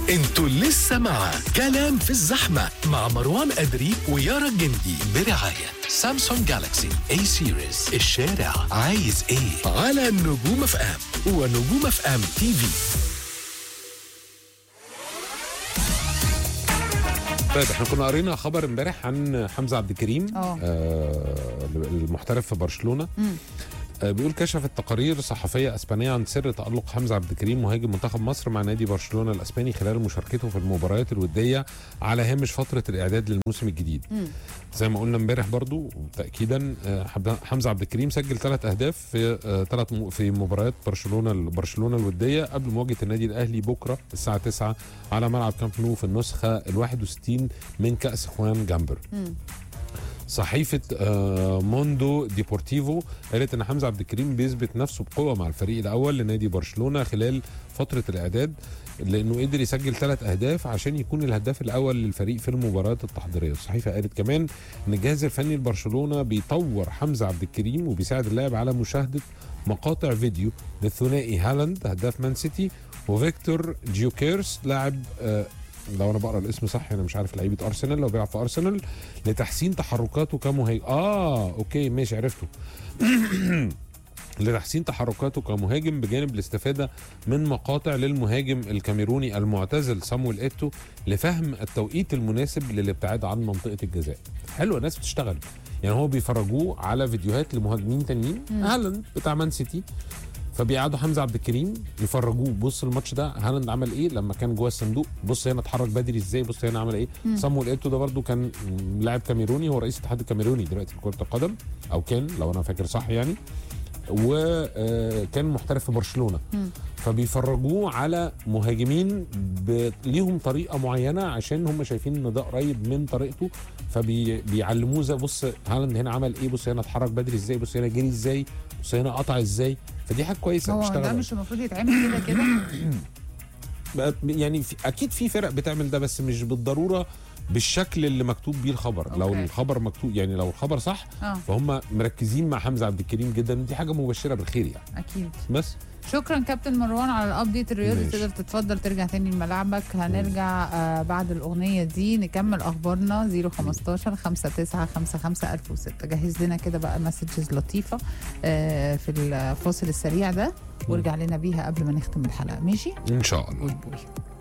انتوا لسه مع كلام في الزحمة مع مروان أدري ويارا الجندي برعاية سامسونج جالاكسي اي سيريز الشارع عايز ايه على نجوم اف ام ونجوم اف ام تي في طيب احنا كنا قرينا خبر امبارح عن حمزه عبد الكريم اه. آه المحترف في برشلونه مم. آه بيقول كشفت تقارير صحفيه اسبانيه عن سر تالق حمزه عبد الكريم مهاجم منتخب مصر مع نادي برشلونه الاسباني خلال مشاركته في المباريات الوديه على هامش فتره الاعداد للموسم الجديد مم. زي ما قلنا امبارح برضو تاكيدا آه، حب- حمزه عبد الكريم سجل ثلاث اهداف في ثلاث في مباريات برشلونه برشلونه الوديه قبل مواجهه النادي الاهلي بكره الساعه 9 على ملعب كامب نو في النسخه ال 61 من كاس خوان جامبر مم. صحيفه آه، موندو ديبورتيفو قالت ان حمزه عبد الكريم بيثبت نفسه بقوه مع الفريق الاول لنادي برشلونه خلال فتره الاعداد لانه قدر يسجل ثلاث اهداف عشان يكون الهداف الاول للفريق في المباريات التحضيريه الصحيفه قالت كمان ان الجهاز الفني لبرشلونه بيطور حمزه عبد الكريم وبيساعد اللاعب على مشاهده مقاطع فيديو للثنائي هالاند هداف مان سيتي وفيكتور جيوكيرس لاعب آه، لو انا بقرا الاسم صح انا مش عارف لعيبه ارسنال لو بيلعب في ارسنال لتحسين تحركاته كمهاجم اه اوكي ماشي عرفته لتحسين تحركاته كمهاجم بجانب الاستفادة من مقاطع للمهاجم الكاميروني المعتزل صامويل ايتو لفهم التوقيت المناسب للابتعاد عن منطقة الجزاء حلوة ناس بتشتغل يعني هو بيفرجوه على فيديوهات لمهاجمين تانيين هالاند بتاع مان سيتي فبيقعدوا حمزه عبد الكريم يفرجوه بص الماتش ده هالاند عمل ايه لما كان جوه الصندوق بص هنا اتحرك بدري ازاي بص هنا عمل ايه صامويل ايتو ده برده كان لاعب كاميروني هو رئيس الاتحاد الكاميروني دلوقتي في كره القدم او كان لو انا فاكر صح يعني وكان محترف في برشلونه فبيفرجوه على مهاجمين ب... ليهم طريقه معينه عشان هم شايفين ان ده قريب من طريقته فبيعلموه زي بص هالاند هنا عمل ايه بص هنا اتحرك بدري ازاي بص هنا جري ازاي بص هنا قطع ازاي فدي حاجه كويسه هو ده بتشتغل مش المفروض يتعمل كده كده بقى- يعني في اكيد في فرق بتعمل ده بس مش بالضروره بالشكل اللي مكتوب بيه الخبر لو أوكي. الخبر مكتوب يعني لو الخبر صح اه فهم مركزين مع حمزه عبد الكريم جدا دي حاجه مبشره بالخير يعني اكيد بس شكرا كابتن مروان على الابديت الرياضي ماشي. تقدر تتفضل ترجع تاني لملعبك هنرجع آه بعد الاغنيه دي نكمل اخبارنا 015 5955 1006 جهز لنا كده بقى مسجز لطيفه آه في الفاصل السريع ده وارجع لنا بيها قبل ما نختم الحلقه ماشي ان شاء الله جود بوي